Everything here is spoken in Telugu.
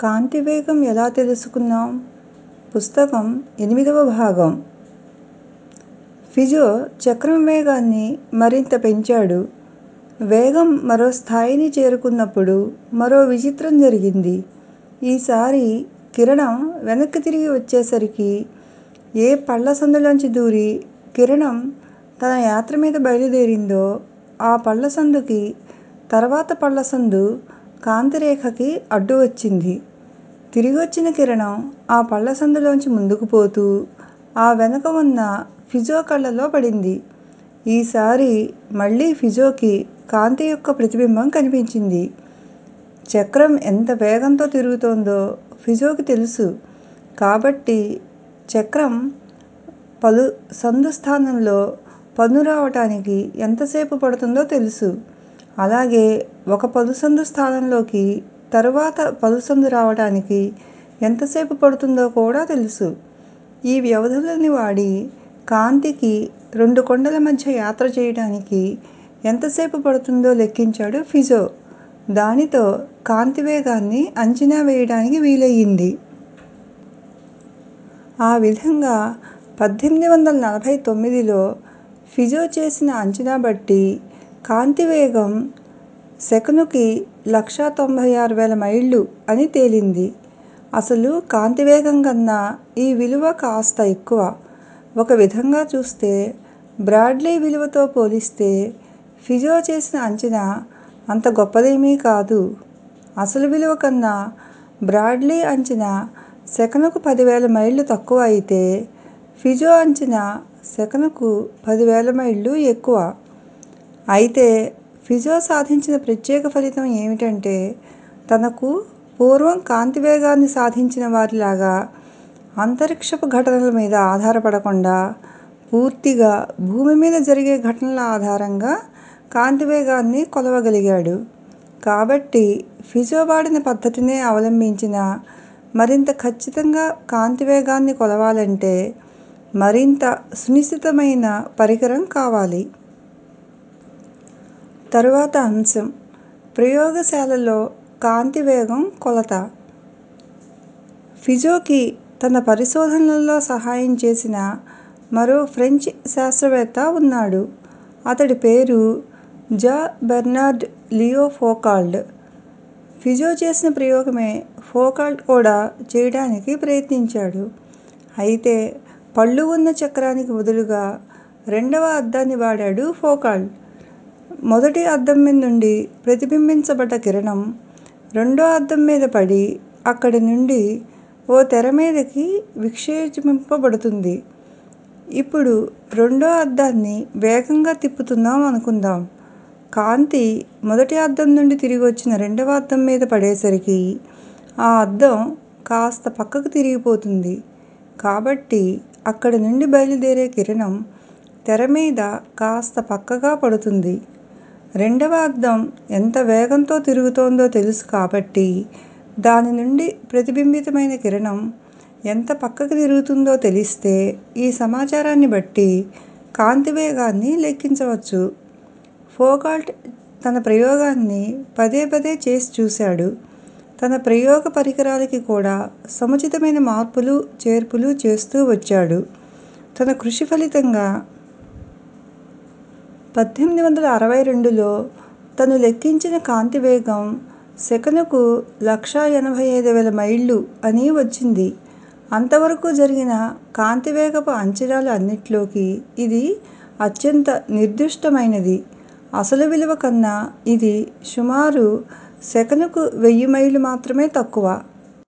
కాంతి వేగం ఎలా తెలుసుకుందాం పుస్తకం ఎనిమిదవ భాగం ఫిజో చక్రం వేగాన్ని మరింత పెంచాడు వేగం మరో స్థాయిని చేరుకున్నప్పుడు మరో విచిత్రం జరిగింది ఈసారి కిరణం వెనక్కి తిరిగి వచ్చేసరికి ఏ పళ్ళ సందులోంచి దూరి కిరణం తన యాత్ర మీద బయలుదేరిందో ఆ పళ్ళ సందుకి తర్వాత పళ్ళ సందు కాంతిరేఖకి అడ్డు వచ్చింది తిరిగొచ్చిన కిరణం ఆ పళ్ళ సందులోంచి ముందుకు పోతూ ఆ వెనక ఉన్న ఫిజో కళ్ళలో పడింది ఈసారి మళ్ళీ ఫిజోకి కాంతి యొక్క ప్రతిబింబం కనిపించింది చక్రం ఎంత వేగంతో తిరుగుతోందో ఫిజోకి తెలుసు కాబట్టి చక్రం పలు సందు స్థానంలో పదును రావటానికి ఎంతసేపు పడుతుందో తెలుసు అలాగే ఒక పలుసందు స్థానంలోకి తరువాత పలుసందు రావటానికి ఎంతసేపు పడుతుందో కూడా తెలుసు ఈ వ్యవధులని వాడి కాంతికి రెండు కొండల మధ్య యాత్ర చేయటానికి ఎంతసేపు పడుతుందో లెక్కించాడు ఫిజో దానితో కాంతి వేగాన్ని అంచనా వేయడానికి వీలయ్యింది ఆ విధంగా పద్దెనిమిది వందల నలభై తొమ్మిదిలో ఫిజో చేసిన అంచనా బట్టి కాంతి వేగం సెకనుకి లక్షా తొంభై ఆరు వేల మైళ్ళు అని తేలింది అసలు కాంతి వేగం కన్నా ఈ విలువ కాస్త ఎక్కువ ఒక విధంగా చూస్తే బ్రాడ్లీ విలువతో పోలిస్తే ఫిజో చేసిన అంచనా అంత గొప్పదేమీ కాదు అసలు విలువ కన్నా బ్రాడ్లీ అంచనా సెకనుకు పదివేల మైళ్ళు తక్కువ అయితే ఫిజో అంచనా సెకనుకు పదివేల మైళ్ళు ఎక్కువ అయితే ఫిజో సాధించిన ప్రత్యేక ఫలితం ఏమిటంటే తనకు పూర్వం కాంతి వేగాన్ని సాధించిన వారిలాగా అంతరిక్షపు ఘటనల మీద ఆధారపడకుండా పూర్తిగా భూమి మీద జరిగే ఘటనల ఆధారంగా కాంతి వేగాన్ని కొలవగలిగాడు కాబట్టి ఫిజో వాడిన పద్ధతినే అవలంబించినా మరింత ఖచ్చితంగా కాంతి వేగాన్ని కొలవాలంటే మరింత సునిశితమైన పరికరం కావాలి తరువాత అంశం ప్రయోగశాలలో కాంతి వేగం కొలత ఫిజోకి తన పరిశోధనలలో సహాయం చేసిన మరో ఫ్రెంచ్ శాస్త్రవేత్త ఉన్నాడు అతడి పేరు జా బెర్నార్డ్ లియో ఫోకాల్ట్ ఫిజో చేసిన ప్రయోగమే ఫోకాల్ట్ కూడా చేయడానికి ప్రయత్నించాడు అయితే పళ్ళు ఉన్న చక్రానికి బదులుగా రెండవ అద్దాన్ని వాడాడు ఫోకాల్ట్ మొదటి అద్దం మీద నుండి ప్రతిబింబించబడ్డ కిరణం రెండో అద్దం మీద పడి అక్కడి నుండి ఓ తెర మీదకి విక్షేపింపబడుతుంది ఇప్పుడు రెండో అద్దాన్ని వేగంగా తిప్పుతున్నాం అనుకుందాం కాంతి మొదటి అద్దం నుండి తిరిగి వచ్చిన రెండవ అద్దం మీద పడేసరికి ఆ అద్దం కాస్త పక్కకు తిరిగిపోతుంది కాబట్టి అక్కడి నుండి బయలుదేరే కిరణం తెర మీద కాస్త పక్కగా పడుతుంది రెండవ అద్దం ఎంత వేగంతో తిరుగుతోందో తెలుసు కాబట్టి దాని నుండి ప్రతిబింబితమైన కిరణం ఎంత పక్కకి తిరుగుతుందో తెలిస్తే ఈ సమాచారాన్ని బట్టి కాంతి వేగాన్ని లెక్కించవచ్చు ఫోకాల్ట్ తన ప్రయోగాన్ని పదే పదే చేసి చూశాడు తన ప్రయోగ పరికరాలకి కూడా సముచితమైన మార్పులు చేర్పులు చేస్తూ వచ్చాడు తన కృషి ఫలితంగా పద్దెనిమిది వందల అరవై రెండులో తను లెక్కించిన కాంతి వేగం సెకనుకు లక్షా ఎనభై ఐదు వేల మైళ్ళు అని వచ్చింది అంతవరకు జరిగిన కాంతి వేగపు అంచనాలు అన్నిట్లోకి ఇది అత్యంత నిర్దిష్టమైనది అసలు విలువ కన్నా ఇది సుమారు సెకనుకు వెయ్యి మైళ్ళు మాత్రమే తక్కువ